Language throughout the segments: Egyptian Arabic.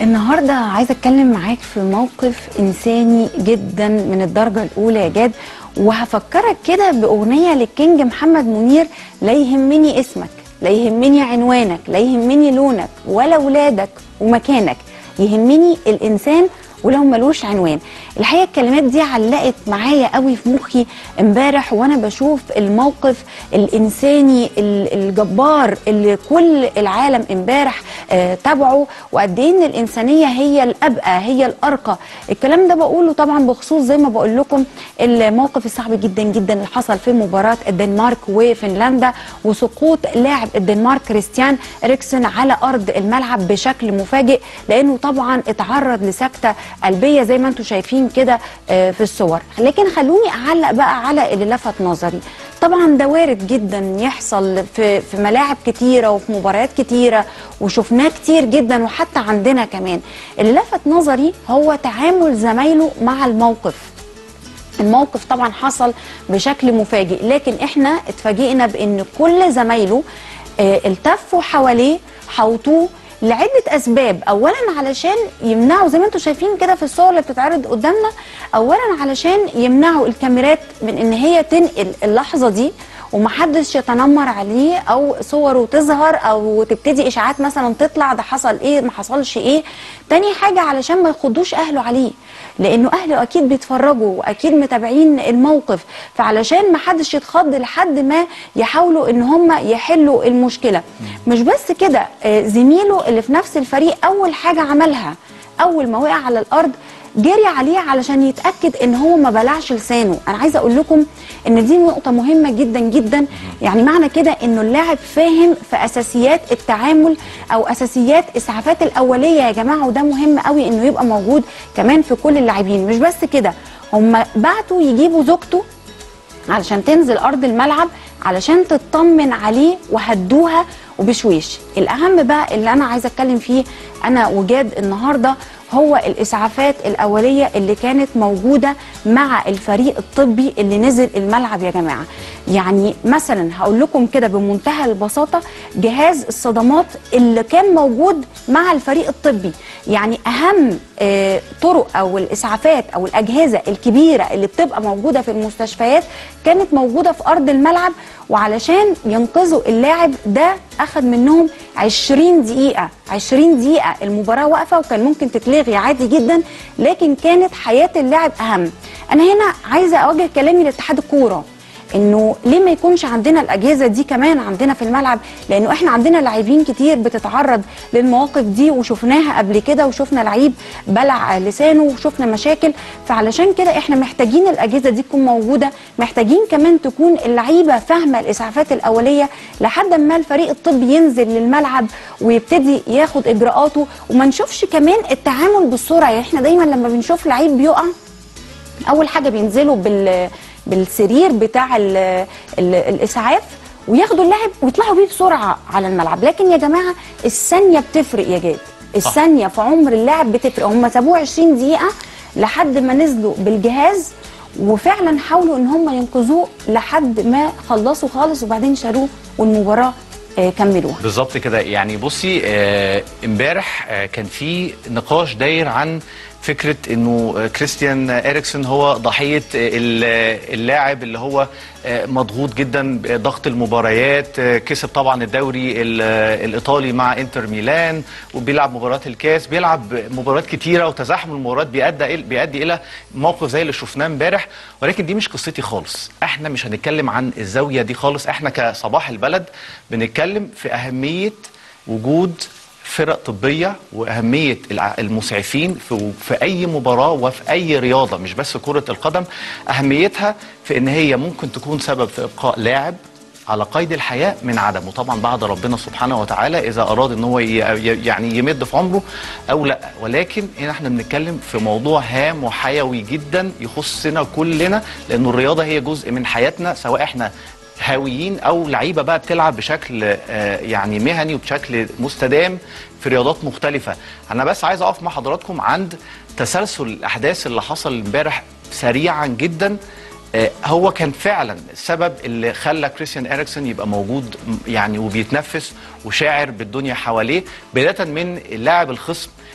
النهارده عايزه اتكلم معاك في موقف انساني جدا من الدرجه الاولى يا جاد وهفكرك كده باغنيه للكينج محمد منير لا يهمني اسمك لا يهمني عنوانك لا يهمني لونك ولا ولادك ومكانك يهمني الانسان ولو ملوش عنوان الحقيقه الكلمات دي علقت معايا قوي في مخي امبارح وانا بشوف الموقف الانساني ال- الجبار اللي كل العالم امبارح آه تابعه وقد ايه ان الانسانيه هي الابقى هي الارقى الكلام ده بقوله طبعا بخصوص زي ما بقول لكم الموقف الصعب جدا جدا اللي حصل في مباراه الدنمارك وفنلندا وسقوط لاعب الدنمارك كريستيان اريكسن على ارض الملعب بشكل مفاجئ لانه طبعا اتعرض لسكته قلبيه زي ما انتم شايفين كده آه، في الصور لكن خلوني اعلق بقى على اللي لفت نظري طبعا ده وارد جدا يحصل في في ملاعب كتيره وفي مباريات كتيره وشفناه كتير جدا وحتى عندنا كمان اللي لفت نظري هو تعامل زمايله مع الموقف الموقف طبعا حصل بشكل مفاجئ لكن احنا اتفاجئنا بان كل زمايله آه، التفوا حواليه حوطوه لعدة أسباب أولا علشان يمنعوا زي ما انتم شايفين كده في الصور اللي بتتعرض قدامنا أولا علشان يمنعوا الكاميرات من إن هي تنقل اللحظة دي ومحدش يتنمر عليه او صوره تظهر او تبتدي اشاعات مثلا تطلع ده حصل ايه ما حصلش ايه تاني حاجه علشان ما يخضوش اهله عليه لانه اهله اكيد بيتفرجوا واكيد متابعين الموقف فعلشان ما حدش يتخض لحد ما يحاولوا ان هم يحلوا المشكله مش بس كده آه، زميله اللي في نفس الفريق اول حاجه عملها اول ما وقع على الارض جري عليه علشان يتاكد ان هو ما بلعش لسانه انا عايزه اقول لكم ان دي نقطه مهمه جدا جدا يعني معنى كده انه اللاعب فاهم في اساسيات التعامل او اساسيات اسعافات الاوليه يا جماعه وده مهم قوي انه يبقى موجود كمان في كل اللاعبين مش بس كده هم بعتوا يجيبوا زوجته علشان تنزل ارض الملعب علشان تطمن عليه وهدوها وبشويش الاهم بقى اللي انا عايزه اتكلم فيه انا وجاد النهارده هو الاسعافات الاوليه اللي كانت موجوده مع الفريق الطبي اللي نزل الملعب يا جماعه يعني مثلا هقول لكم كده بمنتهى البساطه جهاز الصدمات اللي كان موجود مع الفريق الطبي يعني اهم آه، طرق او الاسعافات او الاجهزه الكبيره اللي بتبقى موجوده في المستشفيات كانت موجوده في ارض الملعب وعلشان ينقذوا اللاعب ده اخذ منهم 20 دقيقه 20 دقيقه المباراه واقفه وكان ممكن تتلغي عادي جدا لكن كانت حياه اللاعب اهم انا هنا عايزه اوجه كلامي لاتحاد الكوره انه ليه ما يكونش عندنا الاجهزه دي كمان عندنا في الملعب لانه احنا عندنا لاعبين كتير بتتعرض للمواقف دي وشفناها قبل كده وشفنا لعيب بلع لسانه وشفنا مشاكل فعلشان كده احنا محتاجين الاجهزه دي تكون موجوده محتاجين كمان تكون اللعيبه فاهمه الاسعافات الاوليه لحد ما الفريق الطبي ينزل للملعب ويبتدي ياخد اجراءاته وما نشوفش كمان التعامل بالسرعه يعني احنا دايما لما بنشوف لعيب بيقع اول حاجه بينزلوا بال بالسرير بتاع ال ال الاسعاف وياخدوا اللاعب ويطلعوا بيه بسرعه على الملعب لكن يا جماعه الثانيه بتفرق يا جاد الثانيه في عمر اللاعب بتفرق هم سابوه 20 دقيقه لحد ما نزلوا بالجهاز وفعلا حاولوا ان هم ينقذوه لحد ما خلصوا خالص وبعدين شالوه والمباراه آه، كملوها بالظبط كده يعني بصي آه، امبارح آه، كان في نقاش داير عن فكره انه آه، كريستيان اريكسون هو ضحيه آه، ال- اللاعب اللي هو آه، مضغوط جدا بضغط المباريات آه، كسب طبعا الدوري ال- آه، الايطالي مع انتر ميلان وبيلعب مباريات الكاس بيلعب مباريات كتيره وتزاحم المباريات بيؤدي إل- بيؤدي الى موقف زي اللي شفناه امبارح ولكن دي مش قصتي خالص احنا مش هنتكلم عن الزاويه دي خالص احنا كصباح البلد بنتكلم في اهميه وجود فرق طبيه واهميه الع- المسعفين في في اي مباراه وفي اي رياضه مش بس كره القدم اهميتها في ان هي ممكن تكون سبب في ابقاء لاعب على قيد الحياه من عدم وطبعا بعد ربنا سبحانه وتعالى اذا اراد ان هو ي- ي- يعني يمد في عمره او لا ولكن هنا احنا بنتكلم في موضوع هام وحيوي جدا يخصنا كلنا لانه الرياضه هي جزء من حياتنا سواء احنا هاويين او لعيبه بقى بتلعب بشكل آه، يعني مهني وبشكل مستدام في رياضات مختلفه انا بس عايز اقف مع حضراتكم عند تسلسل الاحداث اللي حصل امبارح سريعا جدا آه، هو كان فعلا السبب اللي خلى كريستيان اريكسون يبقى موجود م- يعني وبيتنفس وشاعر بالدنيا حواليه بدايه من اللاعب الخصم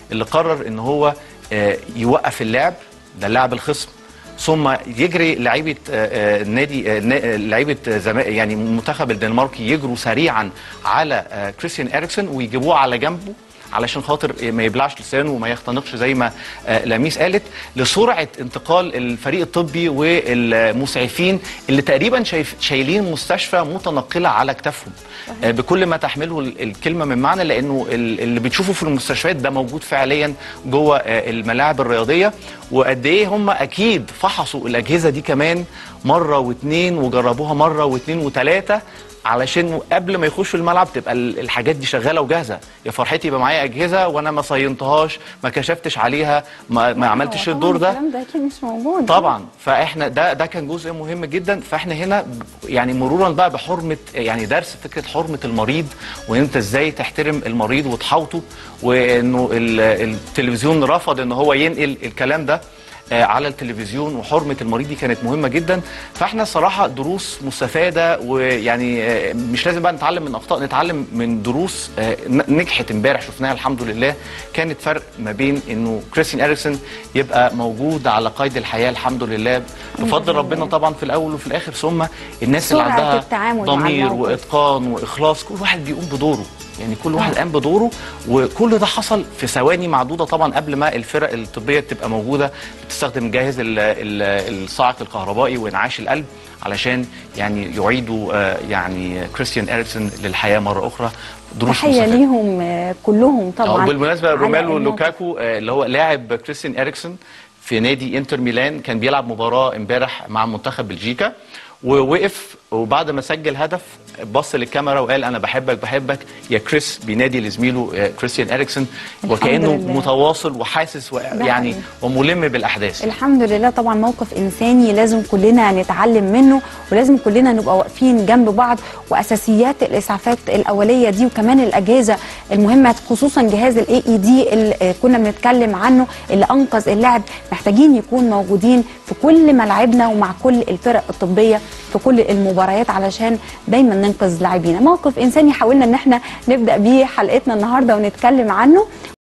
اللي قرر ان هو آه، يوقف اللعب ده لاعب الخصم ثم يجري لعيبه آه، آه، نادي آه، نا- آه، لعيبه آه، زما- يعني المنتخب الدنماركي يجروا سريعا على آه، كريستيان اريكسون ويجيبوه على جنبه علشان خاطر ما يبلعش لسانه وما يختنقش زي ما آه، لميس قالت لسرعه انتقال الفريق الطبي والمسعفين اللي تقريبا شايف شايلين مستشفى متنقله على كتافهم آه، بكل ما تحمله ال- الكلمه من معنى لانه ال- اللي بتشوفه في المستشفيات ده موجود فعليا جوه آه، الملاعب الرياضيه وقد ايه هم اكيد فحصوا الاجهزه دي كمان مره واثنين وجربوها مره واثنين وثلاثه علشان قبل ما يخشوا الملعب تبقى ال- الحاجات دي شغاله وجاهزه يا فرحتي يبقى معايا اجهزه وانا ما صينتهاش ما كشفتش عليها ما, ما عملتش طبعاً الدور ده الكلام ده اكيد مش موجود طبعا فاحنا ده ده كان جزء مهم جدا فاحنا هنا ب- يعني مرورا بقى بحرمه يعني درس فكره حرمه المريض وان انت ازاي تحترم المريض وتحاوطه وانه ال- التلفزيون رفض ان هو ينقل الكلام ده آه، على التلفزيون وحرمه المريض دي كانت مهمه جدا فاحنا الصراحه دروس مستفاده ويعني آه، مش لازم بقى نتعلم من اخطاء نتعلم من دروس آه، ن- نجحت امبارح شفناها الحمد لله كانت فرق ما بين انه كريستيان اريكسون يبقى موجود على قيد الحياه الحمد لله بفضل ربنا طبعا في الاول وفي الاخر ثم الناس اللي سرعة عندها التعامل مع ضمير الموقف. واتقان واخلاص كل واحد بيقوم بدوره يعني كل واحد قام بدوره وكل ده حصل في ثواني معدوده طبعا قبل ما الفرق الطبيه تبقى موجوده بتستخدم الجهاز ال- ال- الصاعق الكهربائي وانعاش القلب علشان يعني يعيدوا آه، يعني كريستيان اريكسون للحياه مره اخرى دروس تحيه مستفادة. ليهم آه، كلهم طبعا اه بالمناسبه على روميلو إنه- لوكاكو آه، اللي هو لاعب كريستيان اريكسون في نادي انتر ميلان كان بيلعب مباراه امبارح مع منتخب بلجيكا ووقف وبعد ما سجل هدف بص للكاميرا وقال انا بحبك بحبك يا كريس بينادي لزميله آه، كريستيان اريكسون الحمد وكانه لله. متواصل وحاسس و- يعني حقيقي. وملم بالاحداث الحمد لله طبعا موقف انساني لازم كلنا نتعلم منه ولازم كلنا نبقى واقفين جنب بعض واساسيات الاسعافات الاوليه دي وكمان الاجهزه المهمه خصوصا جهاز الاي اي دي اللي كنا بنتكلم عنه اللي انقذ اللاعب محتاجين يكون موجودين في كل ملاعبنا ومع كل الفرق الطبيه في كل المباريات علشان دايما ننقذ لاعبينا موقف انساني حاولنا ان احنا نبدا بيه حلقتنا النهارده ونتكلم عنه